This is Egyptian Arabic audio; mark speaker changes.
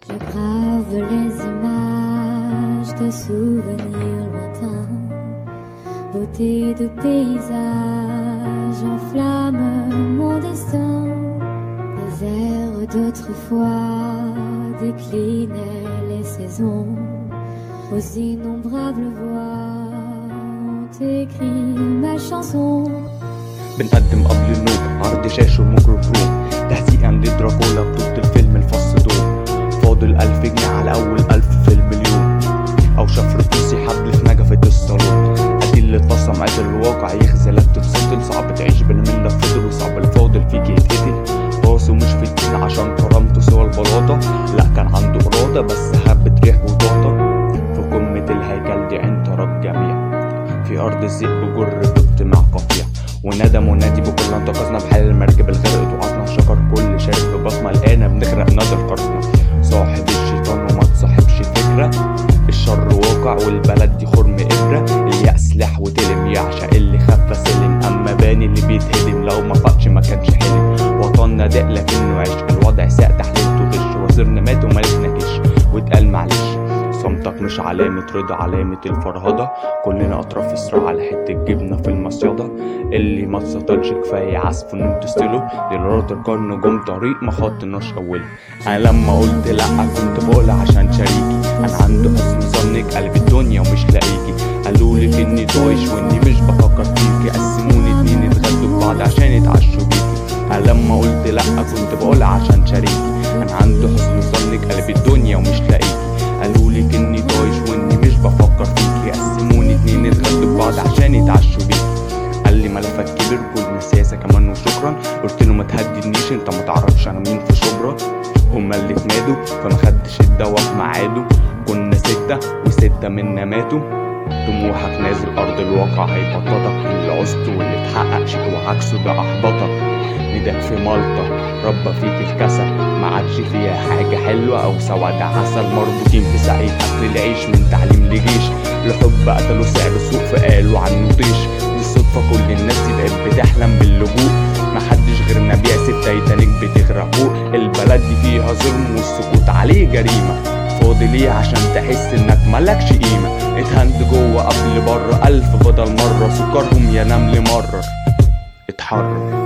Speaker 1: Je grave les images de souvenirs lointains, beauté de paysage enflamme mon destin. Les airs d'autrefois déclinaient les saisons, aux innombrables voix ont écrit ma chanson.
Speaker 2: بنقدم قبل النوم عرض شاشة وميكروفون تهزيئا لدراكولا بطولة الفيلم الفص دور فاضل ألف جنيه على أول ألف في المليون أو شفر فلوسي حبل في نجفة الصالون أدي اللي اتصم عاد الواقع يخزلك تتسطل صعب تعيش بالملة فضل وصعب الفاضل فيك يتقتل راسه مش في الدين عشان كرامته سوى البلاطة لا كان عنده إرادة بس حبة ريح وضغطة في قمة الهيكل دي عين تراب جميع في أرض الذئب جر باجتماع قطيع ونادى منادي بكل انتقذنا بحال المركب الغرقت وعصنا شكر كل شارب ببصمة الآن بنغرق نادى القرصنة صاحب الشيطان وما تصاحبش فكرة الشر واقع والبلد دي خرم إبرة اليأس سلاح وتلم يعشق اللي خفى سلم أما باني اللي بيتهدم لو ما فقش ما كانش حلم وطننا داق لكنه عشق الوضع ساء تحليلته غش وزيرنا مات ومالكنا كش واتقال معلش صمتك مش علامة رضا علامة الفرهدة كلنا أطراف الصراع على حتة جبنة في المصيدة اللي ما تسطلش كفاية عزف انه تستله للرات القرن جم طريق ما خطناش أوله أنا لما قلت لأ كنت بقول عشان شريكي أنا عند حسن ظنك قلب الدنيا ومش لاقيكي قالولك إني طايش وإني مش بفكر فيكي قسموني اتنين اتغدوا ببعض عشان يتعشوا بيكي أنا لما قلت لأ كنت بقول عشان شريكي أنا عند حسن ظنك قلب الدنيا ومش لاقيكي قالولك اني طايش واني مش بفكر فيكي قسموني اتنين اتغدوا ببعض عشان يتعشوا بيكي قال لي ملفك كبر كل سياسة كمان وشكرا قلت له ما تهددنيش انت ما تعرفش انا مين في شبرا هما اللي اتمادوا فما خدش الدوا في ميعاده كنا ستة وستة منا ماتوا طموحك نازل ارض الواقع هيبططك اللي عوزته واللي اتحقق شيء وعكسه ده احبطك نداك في مالطا ربى فيك الكسل ما عادش فيها حاجة حلوة أو سواد عسل مربوطين في سعيد أكل العيش من تعليم لجيش لحب قتلوا سعر السوق فقالوا عنه طيش دي الصدفة كل الناس دي بقت بتحلم باللجوء محدش غيرنا بيحسب تايتانيك بتغرقوه البلد دي فيها ظلم والسكوت عليه جريمة فاضي ليه عشان تحس انك ملكش قيمة اتهند جوه قبل بره ألف بدل مرة سكرهم يا نمل مرر اتحرك